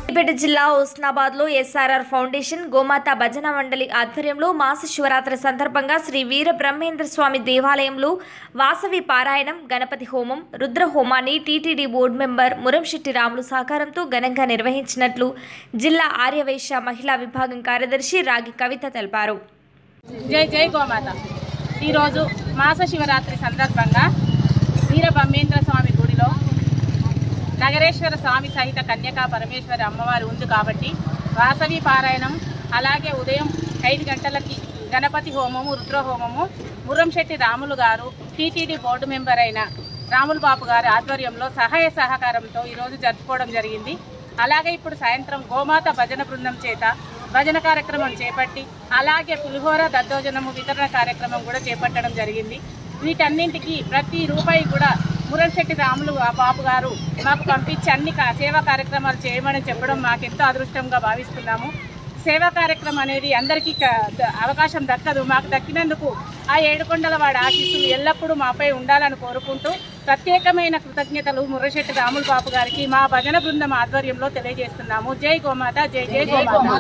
సిద్దిపేట జిల్లా హుస్నాబాద్ లో SRR foundation గోమాత భజన మండలి ఆధ్వర్యంలో మాస శివరాత్రి సందర్భంగా శ్రీ వీర బ్రహ్మేంద్ర స్వామి దేవాలయంలో వాసవి పారాయణం గణపతి హోమం రుద్ర హోమాన్ని TTD board member Muramsetti Ramulu సహకారంతో ఘనంగా నిర్వహించినట్లు జిల్లా ఆర్యవైశ్య మహిళా విభాగం కార్యదర్శి రాగి కవిత తెలిపారు జై జై గోమాత ఈరోజు మాస శివరాత్రి సందర్భంగా వీర బ్రహ్మేంద్ర స్వామి గుడిలో నగరేశ్వర స్వామి సహిత కన్యకా పరమేశ్వరి అమ్మవారు ఉంది కాబట్టి వాసవి పారాయణం అలాగే ఉదయం ఐదు గంటలకి గణపతి హోమము రుద్ర హోమము మురంశెట్టి రాములు గారు టీటీడీ బోర్డు మెంబర్ అయిన రాములు బాబు గారి ఆధ్వర్యంలో సహాయ సహకారంతో ఈరోజు జరుపుకోవడం జరిగింది అలాగే ఇప్పుడు సాయంత్రం గోమాత భజన బృందం చేత భజన కార్యక్రమం చేపట్టి అలాగే పులిహోర దద్దోజనము వితరణ కార్యక్రమం కూడా చేపట్టడం జరిగింది వీటన్నింటికి ప్రతి రూపాయి కూడా మురంశెట్టి రాములు ఆ బాబు గారు మాకు పంపించి అన్ని కా- సేవా కార్యక్రమాలు చేయమని చెప్పడం మాకెంతో అదృష్టంగా భావిస్తున్నాము సేవా కార్యక్రమం అనేది అందరికీ క- ద- అవకాశం దక్కదు మాకు దక్కినందుకు ఆ ఏడుకొండల వాడి ఆశీస్సులు ఎల్లప్పుడూ మాపై ఉండాలని కోరుకుంటూ ప్రత్యేకమైన కృతజ్ఞతలు ముర్రశెట్టి రాములు బాబు గారికి మా భజన బృందం ఆధ్వర్యంలో తెలియజేస్తున్నాము జై గోమాత జై జై గోమాత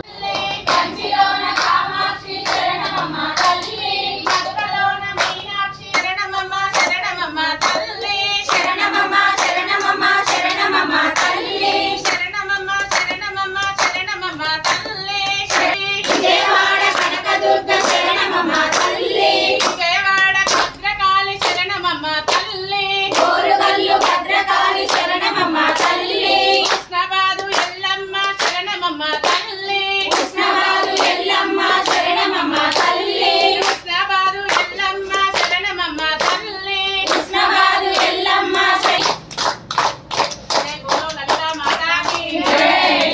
కృష్ణబాదు ఎల్లమ్మ శరణమమ్మ తల్లి కృష్ణబాదు ఎల్లమ్మ శరణమమ్మ తల్లి కృష్ణబాదు ఎల్లమ్మ శరణమమ్మ తల్లి కృష్ణబాదు ఎల్లమ్మ జై బోలో లలితా మాతాకి జై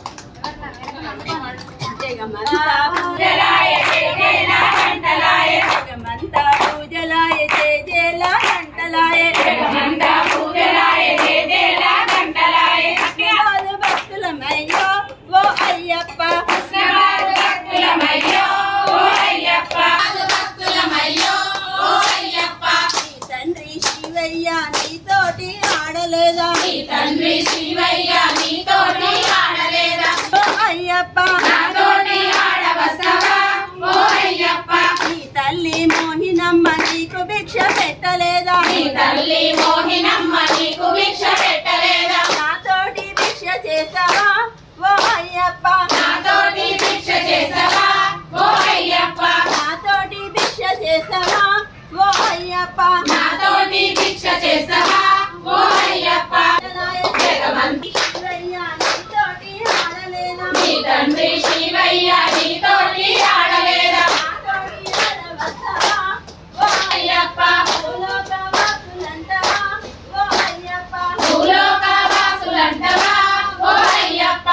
జగమంతా పూజలాయ జయ జయల గంటలాయ జగమంతా పూజలాయ జయ జయల గంటలాయ కృష్ణవాదు భక్తులమయ్యో ఓ అయ్యప్ప కృష్ణవాదు భక్తులమయ్యో ఓ అయ్యప్ప భక్తులమయ్యో ఓ అయ్యప్ప నీ తండ్రి శివయ్య నీతోటి ఆడలేదా నీ తండ్రి శివయ్య నీతోటి ఆడలేదా ఓ అయ్యప్ప నాతోటి ఆడవస్తావా ఓ అయ్యప్ప నీ తల్లి మోహినమ్మ నీకు భిక్ష పెట్టలేదా నీ తల్లి మోహినమ్మ నీకు భిక్ష పెట్టలేదా నాతోటి భిక్ష చేసావా ఓ అయ్యప్ప నాతోటి భిక్ష చేసావా ఓ అయ్యప్ప నాతోటి భిక్ష చేసావా ఓ అయ్యప్ప నాతోటి భిక్ష చేసావా ఓ అయ్యప్ప జగమంతి శివయ్య నీతోటి ఆడలేదా నీ తండ్రి శివయ్య నీతోటి ఆడలేదా నాతోటి ఆడవస్తావా ఓ అయ్యప్ప భూలోక వాసులంటవా ఓ అయ్యప్ప భూలోక వాసులంటవా ఓ అయ్యప్ప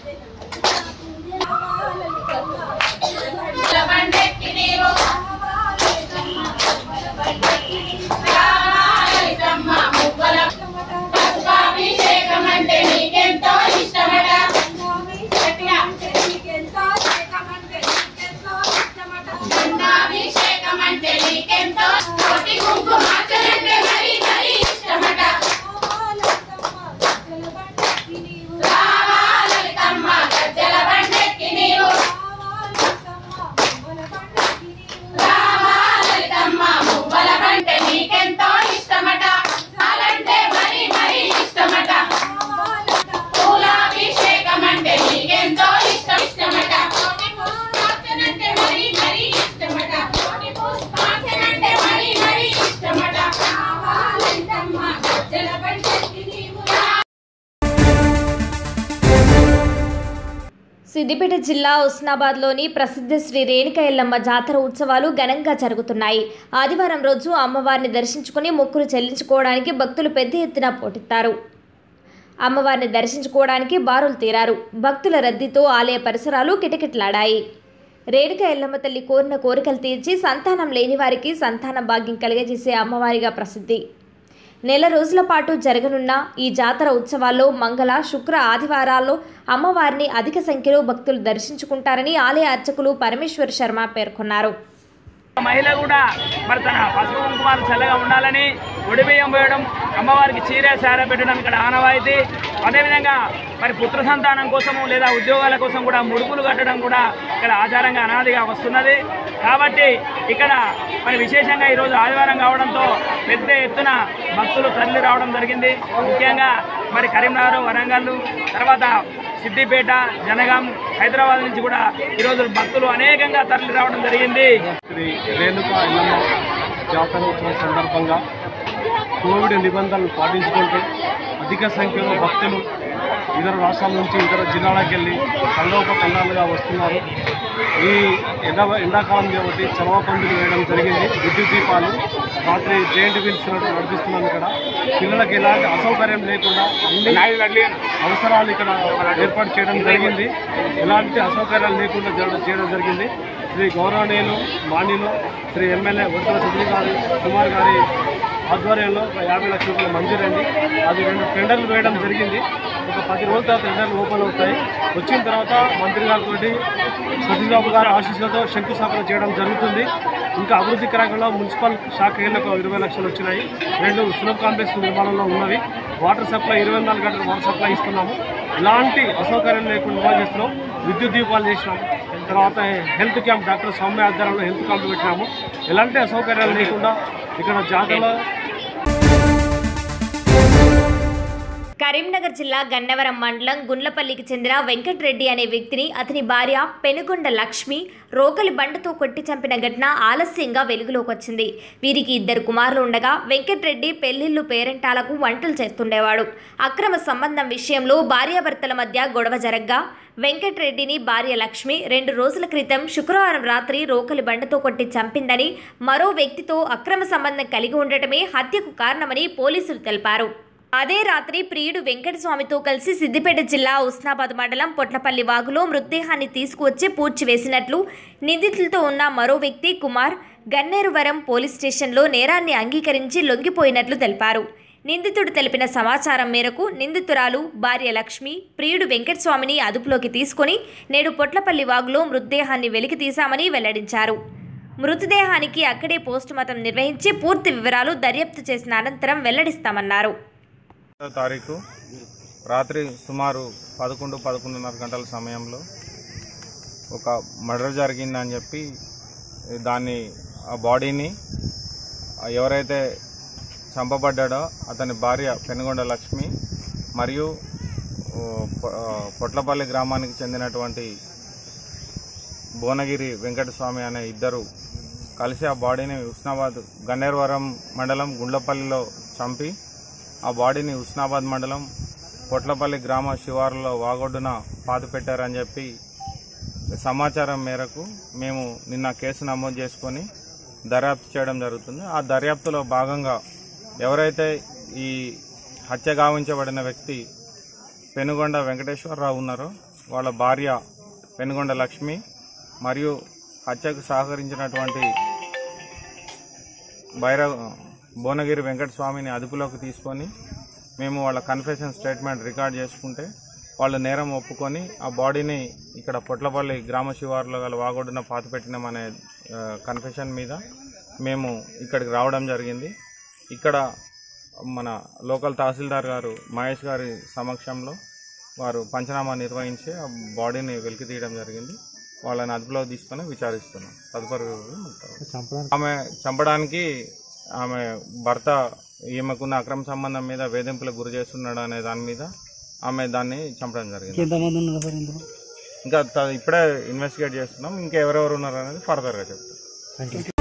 పండెక్కి నీవు రామాలయమ్మ మువ్వల పసుపాభిషేకం అంటే నీకెంతో ఇష్టమట గంధాభిషేకం అంటే నీకెంతో కోటి కుంకుమార్చనంటే మరీ మరీ ఇష్టమట రావాలలితమ్మ గజ్జల బండెక్కి నీవు రావాలలితమ్మ మువ్వల బంటే నీకెంతో ఇష్టమట అలాంటే మరీ మరీ ఇష్టమట పూలాభిషేకం అంటే నీకెంతో ఇష్టం ఇష్టమట పుష్పార్చనంటే మరీ మరీ ఇష్టమట పుష్పార్చనంటే మరీ మరీ ఇష్టమట రావాలలితమ్మ గజ్జల బండెక్కి నీవు సిద్దిపేట జిల్లా ఉస్నాబాద్లోని ప్రసిద్ధ శ్రీ రేణుక ఎల్లమ్మ జాతర ఉత్సవాలు ఘనంగా జరుగుతున్నాయి ఆదివారం రోజు అమ్మవారిని దర్శించుకుని మొక్కులు చెల్లించుకోవడానికి భక్తులు పెద్ద ఎత్తున పోటెత్తారు అమ్మవారిని దర్శించుకోవడానికి బారులు తీరారు భక్తుల రద్దీతో ఆలయ పరిసరాలు కిటకిటలాడాయి రేణుక ఎల్లమ్మ తల్లి కోరిన కోరికలు తీర్చి సంతానం లేని వారికి సంతాన భాగ్యం కలిగజేసే అమ్మవారిగా ప్రసిద్ధి నెల రోజుల పాటు జరగనున్న ఈ జాతర ఉత్సవాల్లో మంగళ శుక్ర ఆదివారాల్లో అమ్మవారిని అధిక సంఖ్యలో భక్తులు దర్శించుకుంటారని ఆలయ అర్చకులు పరమేశ్వర్ శర్మ పేర్కొన్నారు మహిళ కూడా మరి తన పసుపు కుంకుమాలు చల్లగా ఉండాలని ఒడి బియ్యం పోయడం అమ్మవారికి చీర సార పెట్టడం ఇక్కడ ఆనవాయితీ అదేవిధంగా మరి పుత్ర సంతానం కోసము లేదా ఉద్యోగాల కోసం కూడా ముడుపులు కట్టడం కూడా ఇక్కడ ఆచారంగా అనాదిగా వస్తున్నది కాబట్టి ఇక్కడ మరి విశేషంగా ఈరోజు ఆదివారం కావడంతో పెద్ద ఎత్తున భక్తులు తరలి రావడం జరిగింది ముఖ్యంగా మరి కరీంనగర్ వరంగల్ తర్వాత సిద్దిపేట జనగాం హైదరాబాద్ నుంచి కూడా ఈరోజు భక్తులు అనేకంగా తరలి రావడం జరిగింది శ్రీ రేణుక ఎల్లమ్మ జాతర ఉత్సవం సందర్భంగా కోవిడ్ నిబంధనలు పాటించుకుంటూ అధిక సంఖ్యలో భక్తులు ఇతర రాష్ట్రాల నుంచి ఇతర జిల్లాలకు వెళ్ళి తండోపతండాలుగా వస్తున్నారు ఈ ఎండ ఎండాకాలం కాబట్టి చలవ పందులు వేయడం జరిగింది విద్యుత్ దీపాలు రాత్రి జెయింట్ వీల్స్ నడిపిస్తున్నాం ఇక్కడ పిల్లలకి ఎలాంటి అసౌకర్యం లేకుండా అన్ని అవసరాలు ఇక్కడ ఏర్పాటు చేయడం జరిగింది ఎలాంటి అసౌకర్యాలు లేకుండా జరగడం చేయడం జరిగింది శ్రీ గౌరవనీయులు మాన్యులు శ్రీ ఎమ్మెల్యే వడ్డల సుధీర్ గారి కుమార్ గారి ఆధ్వర్యంలో ఒక యాభై లక్షల రూపాయలు మంజూరండి అది రెండు టెండర్లు వేయడం జరిగింది ఒక పది రోజుల తర్వాత టెండర్లు ఓపెన్ అవుతాయి వచ్చిన తర్వాత మంత్రి గారితో సతీష్ బాబు గారి ఆశీస్సులతో శంకుస్థాపన చేయడం జరుగుతుంది ఇంకా అభివృద్ధి కార్యక్రమంలో మున్సిపల్ శాఖ ఒక ఇరవై లక్షలు వచ్చినాయి రెండు సులభ కాంప్లెక్స్ నిర్మాణంలో ఉన్నవి వాటర్ సప్లై ఇరవై నాలుగు గంటలు వాటర్ సప్లై ఇస్తున్నాము ఎలాంటి అసౌకర్యం లేకుండా నిర్వహణ చేస్తున్నాం విద్యుత్ దీపాలు చేసినాము తర్వాత హెల్త్ క్యాంప్ డాక్టర్ సౌమ్య ఆధ్వర్యంలో హెల్త్ క్యాంప్ పెట్టినాము ఎలాంటి అసౌకర్యాలు లేకుండా ఇక్కడ జాతరలో కరీంనగర్ జిల్లా గన్నవరం మండలం గుండ్లపల్లికి చెందిన వెంకట్రెడ్డి అనే వ్యక్తిని అతని భార్య పెనుగొండ లక్ష్మి రోకలి బండతో కొట్టి చంపిన ఘటన ఆలస్యంగా వెలుగులోకి వచ్చింది వీరికి ఇద్దరు కుమారులు ఉండగా వెంకట్రెడ్డి పెళ్లిళ్లు పేరెంటాలకు వంటలు చేస్తుండేవాడు అక్రమ సంబంధం విషయంలో భార్యాభర్తల మధ్య గొడవ జరగ్గా వెంకట్రెడ్డిని భార్య లక్ష్మి రెండు రోజుల క్రితం శుక్రవారం రాత్రి రోకలి బండతో కొట్టి చంపిందని మరో వ్యక్తితో అక్రమ సంబంధం కలిగి ఉండటమే హత్యకు కారణమని పోలీసులు తెలిపారు అదే రాత్రి ప్రియుడు వెంకటస్వామితో కలిసి సిద్దిపేట జిల్లా ఉస్నాబాద్ మండలం పొట్లపల్లి వాగులో మృతదేహాన్ని తీసుకువచ్చి పూడ్చివేసినట్లు నిందితులతో ఉన్న మరో వ్యక్తి కుమార్ గన్నేరువరం పోలీస్ స్టేషన్లో నేరాన్ని అంగీకరించి లొంగిపోయినట్లు తెలిపారు నిందితుడు తెలిపిన సమాచారం మేరకు నిందితురాలు భార్య లక్ష్మి ప్రియుడు వెంకటస్వామిని అదుపులోకి తీసుకొని నేడు పొట్లపల్లి వాగులో మృతదేహాన్ని వెలికి తీశామని వెల్లడించారు మృతదేహానికి అక్కడే పోస్టుమార్టం నిర్వహించి పూర్తి వివరాలు దర్యాప్తు చేసిన అనంతరం వెల్లడిస్తామన్నారు ఐదో తారీఖు రాత్రి సుమారు పదకొండు పదకొండున్నర గంటల సమయంలో ఒక మర్డర్ జరిగిందని చెప్పి దాన్ని ఆ బాడీని ఆ ఎవరైతే చంపబడ్డాడో అతని భార్య పెనుగొండ లక్ష్మి మరియు ఓ, పొ- ఆ, పొట్లపల్లి గ్రామానికి చెందినటువంటి భువనగిరి వెంకటస్వామి అనే ఇద్దరు కలిసి ఆ బాడీని ఉస్నాబాద్ గన్నేరువరం మండలం గుండ్లపల్లిలో చంపి ఆ బాడీని ఉస్నాబాద్ మండలం పొట్లపల్లి గ్రామ శివారులో వాగొడ్డున పాతి పెట్టారని చెప్పి సమాచారం మేరకు మేము నిన్న కేసు నమోదు చేసుకొని దర్యాప్తు చేయడం జరుగుతుంది ఆ దర్యాప్తులో భాగంగా ఎవరైతే ఈ హత్య గావించబడిన వ్యక్తి పెనుగొండ వెంకటేశ్వరరావు ఉన్నారో వాళ్ళ భార్య పెనుగొండ లక్ష్మి మరియు హత్యకు సహకరించినటువంటి భైరవ్ భువనగిరి వెంకటస్వామిని అదుపులోకి తీసుకొని మేము వాళ్ళ కన్ఫెషన్ స్టేట్మెంట్ రికార్డ్ చేసుకుంటే వాళ్ళు నేరం ఒప్పుకొని ఆ బాడీని ఇక్కడ పొట్లపల్లి గ్రామ శివారులో గల వాగొడ్డున పాతిపెట్టినామనే కన్ఫెషన్ మీద మేము ఇక్కడికి రావడం జరిగింది ఇక్కడ మన లోకల్ తహసీల్దార్ గారు మహేష్ గారి సమక్షంలో వారు పంచనామా నిర్వహించి ఆ బాడీని వెలికి తీయడం జరిగింది వాళ్ళని అదుపులోకి తీసుకొని విచారిస్తున్నాం తదుపరి ఆమె చంపడానికి ఆమె భర్త ఈమెకున్న అక్రమ సంబంధం మీద వేధింపులకు గురి చేస్తున్నాడు అనే దాని మీద ఆమె దాన్ని చంపడం జరిగింది ఇంకా త- ఇప్పుడే ఇన్వెస్టిగేట్ చేస్తున్నాం ఇంకా ఎవరెవరు ఉన్నారు అనేది ఫర్దర్గా చెప్తాం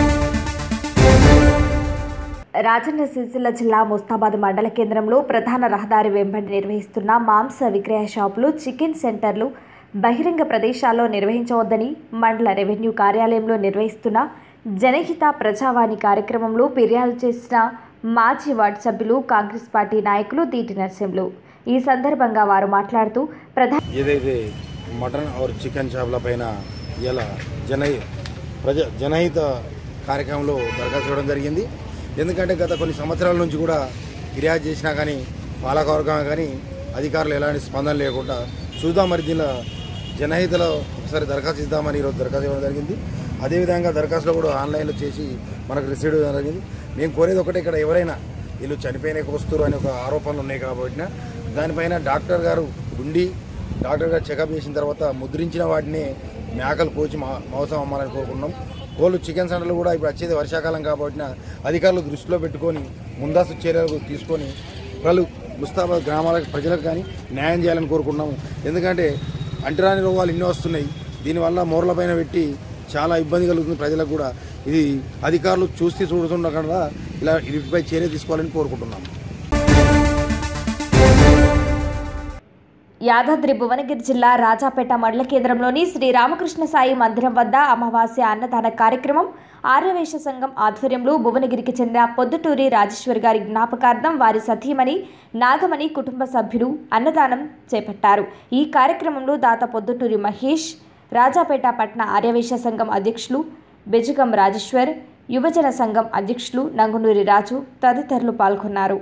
రాజన్న సిరిసిల్ల జిల్లా ముస్తాబాద్ మండల కేంద్రంలో ప్రధాన రహదారి వెంబడి నిర్వహిస్తున్న మాంస విక్రయ షాపులు చికెన్ సెంటర్లు బహిరంగ ప్రదేశాల్లో నిర్వహించవద్దని మండల రెవెన్యూ కార్యాలయంలో నిర్వహిస్తున్న జనహిత ప్రజావాణి కార్యక్రమంలో ఫిర్యాదు చేసిన మాజీ వార్డు సభ్యులు కాంగ్రెస్ పార్టీ నాయకులు దీటి నరసింహులు ఈ సందర్భంగా వారు మాట్లాడుతూ ప్రధాన ఏదైతే మటన్ ఆర్ చికెన్ షాపుల పైన ఇలా జన ప్రజ జనహిత కార్యక్రమంలో దరఖాస్తు చేయడం జరిగింది ఎందుకంటే గత కొన్ని సంవత్సరాల నుంచి కూడా ఫిర్యాదు చేసినా కానీ పాలకవర్గం కానీ అధికారులు ఎలాంటి స్పందన లేకుండా చూద్దాం మరి దీనిలో జనహితలో ఒకసారి దరఖాస్తు ఇద్దామని ఈరోజు దరఖాస్తు ఇవ్వడం జరిగింది అదేవిధంగా దరఖాస్తులో కూడా ఆన్లైన్లో చేసి మనకు రిసీవ్ జరిగింది మేము కోరేది ఒకటే ఇక్కడ ఎవరైనా వీళ్ళు చనిపోయినకి వస్తారు అనే ఒక ఆరోపణలు ఉన్నాయి కాబట్టి దానిపైన డాక్టర్ గారు ఉండి డాక్టర్ గారు చెకప్ చేసిన తర్వాత ముద్రించిన వాటిని మేకలు కోచి మా మాంసం అమ్మాలని కోరుకున్నాం కోళ్ళు చికెన్ సెంటర్లు కూడా ఇప్పుడు వచ్చేది వర్షాకాలం కాబట్టి అధికారులు దృష్టిలో పెట్టుకొని ముందస్తు చర్యలు తీసుకొని వాళ్ళు ముస్తాబాద్ గ్రామాల ప్రజలకు కానీ న్యాయం చేయాలని కోరుకుంటున్నాము ఎందుకంటే అంటరాని రోగాలు ఎన్నో వస్తున్నాయి దీనివల్ల మోర్ల పైన పెట్టి చాలా ఇబ్బంది కలుగుతుంది ప్రజలకు కూడా ఇది అధికారులు చూసి చూడుతుండకుండా ఇలా వీటిపై చర్య తీసుకోవాలని కోరుకుంటున్నాము యాదాద్రి భువనగిరి జిల్లా రాజాపేట మండల కేంద్రంలోని శ్రీ రామకృష్ణ సాయి మందిరం వద్ద అమావాస్య అన్నదాన కార్యక్రమం ఆర్యవేశ సంఘం ఆధ్వర్యంలో భువనగిరికి చెందిన పొద్దుటూరి రాజేశ్వరి గారి జ్ఞాపకార్థం వారి సతీమణి నాగమణి కుటుంబ సభ్యులు అన్నదానం చేపట్టారు ఈ కార్యక్రమంలో దాత పొద్దుటూరి మహేష్ రాజాపేట పట్న ఆర్యవేశ సంఘం అధ్యక్షులు బెజుగం రాజేశ్వర్ యువజన సంఘం అధ్యక్షులు నంగునూరి రాజు తదితరులు పాల్గొన్నారు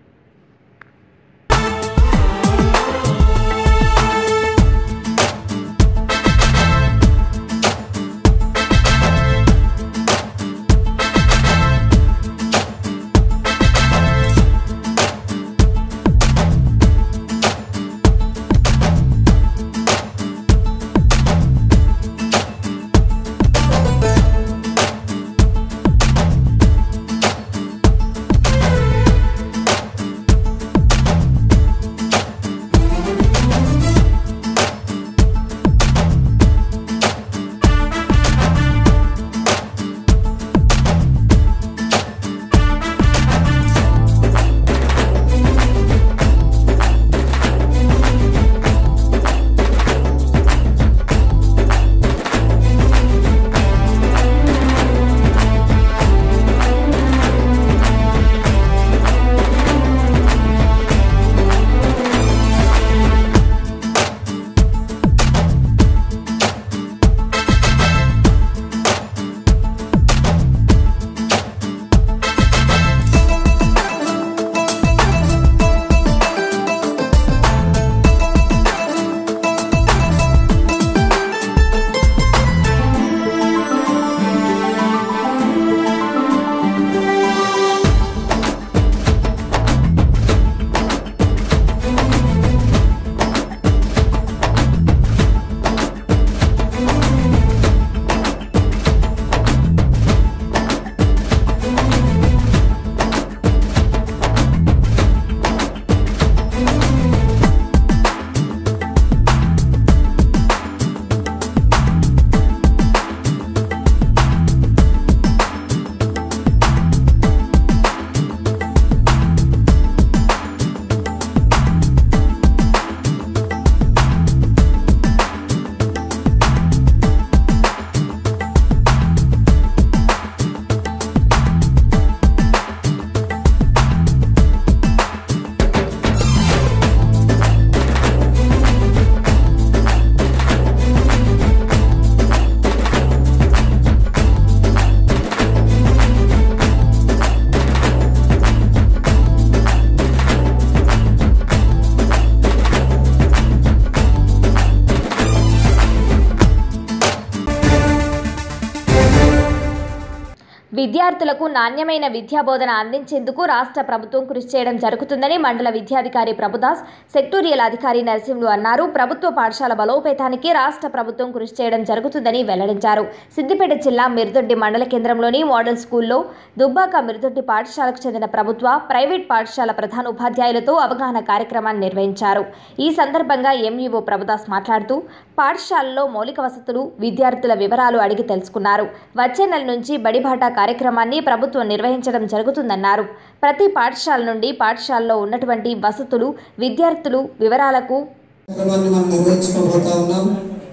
విద్యార్థులకు నాణ్యమైన విద్యా బోధన అందించేందుకు రాష్ట్ర ప్రభుత్వం కృషి చేయడం జరుగుతుందని మండల విద్యాధికారి ప్రభుదాస్ సెక్టోరియల్ అధికారి నరసింహులు అన్నారు ప్రభుత్వ పాఠశాల బలోపేతానికి రాష్ట్ర ప్రభుత్వం కృషి చేయడం జరుగుతుందని వెల్లడించారు సిద్దిపేట జిల్లా మిర్దొడ్డి మండల కేంద్రంలోని మోడల్ స్కూల్లో దుబ్బాక మిర్దొడ్డి పాఠశాలకు చెందిన ప్రభుత్వ ప్రైవేట్ పాఠశాల ప్రధాన ఉపాధ్యాయులతో అవగాహన కార్యక్రమాన్ని నిర్వహించారు ఈ సందర్భంగా ఎంఈఓ ప్రభుదాస్ మాట్లాడుతూ పాఠశాలలో మౌలిక వసతులు విద్యార్థుల వివరాలు అడిగి తెలుసుకున్నారు వచ్చే నెల నుంచి బడిబాట కార్యక్రమాన్ని ప్రభుత్వం నిర్వహించడం జరుగుతుందన్నారు ప్రతి పాఠశాల నుండి పాఠశాలలో ఉన్నటువంటి వసతులు విద్యార్థులు వివరాలకు కార్యక్రమాన్ని మనం నిర్వహించుకోబోతా ఉన్నాం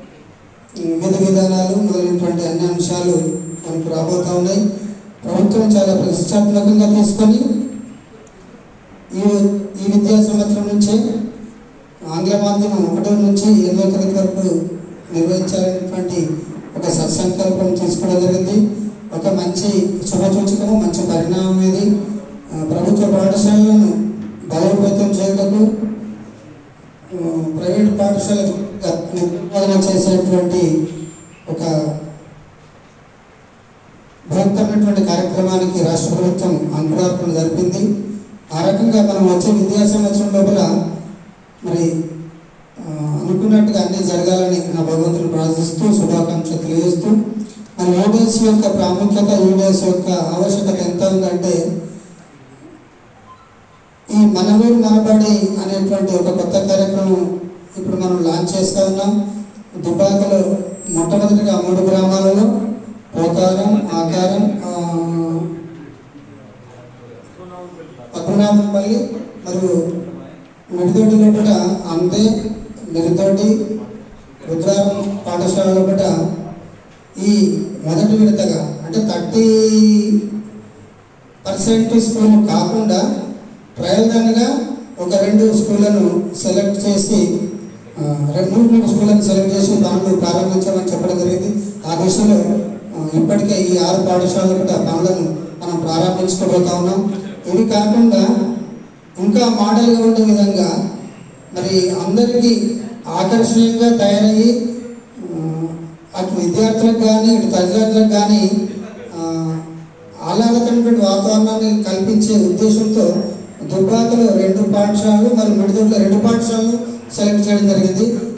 ఈ విధి విధానాలు మొదలైనటువంటి అన్ని అంశాలు మనకు రాబోతా ఉన్నాయి ప్రభుత్వం చాలా ప్రతిష్టాత్మకంగా తీసుకొని ఈ ఈ విద్యా సంవత్సరం నుంచే ఆంగ్ల మాధ్యమం ఒకటో నుంచి ఎనిమిదో తరగతి వరకు నిర్వహించాలనేటువంటి ఒక సత్సంకల్పం తీసుకోవడం జరిగింది ఒక మంచి శుభసూచకము మంచి పరిణామం ఇది ఆ, ప్రభుత్వ పాఠశాలలను బలోపేతం చేయటకు ప్రైవేట్ పాఠశాల నిర్వహణ చేసేటువంటి ఒక ఆశిస్తూ శుభాకాంక్షలు తెలియజేస్తూ మరి యూడేస్ యొక్క ప్రాముఖ్యత యూడేస్ యొక్క ఆవశ్యకత ఎంత ఉందంటే ఈ మనవూరు మనబడి అనేటువంటి ఒక కొత్త కార్యక్రమం ఇప్పుడు మనం లాంచ్ చేస్తా ఉన్నాం దుబ్బాకలో మొట్టమొదటిగా మూడు గ్రామాలలో పోతారం ఆకారం ఆ, పద్మనాభంపల్లి మరియు మిడితోటి లోపల అంతే మిడితోటి రుద్రారం పాఠశాల లోపల ఈ మొదటి విడతగా అంటే థర్టీ పర్సెంట్ స్కూల్ కాకుండా ట్రయల్ రన్గా ఒక రెండు స్కూళ్ళను సెలెక్ట్ చేసి ఆ, రెండు మూడు స్కూళ్ళను సెలెక్ట్ చేసి పనులు ప్రారంభించామని చెప్పడం జరిగింది ఆ దిశలో ఆ, ఇప్పటికే ఈ ఆరు పాఠశాలలు కూడా పనులను మనం ప్రారంభించుకోబోతా ఉన్నాం ఇవి కాకుండా ఇంకా మోడల్గా ఉండే విధంగా మరి అందరికీ ఆకర్షణీయంగా తయారయ్యి ఆ, అటు విద్యార్థులకు కానీ ఇటు తల్లిదండ్రులకు కానీ ఆ, ఆహ్లాదకరమైనటువంటి వాతావరణాన్ని కల్పించే ఉద్దేశంతో దుబ్బాకలో రెండు పాఠశాలలు మరియు మిడిదొడ్లో రెండు పాఠశాలలు సెలెక్ట్ చేయడం జరిగింది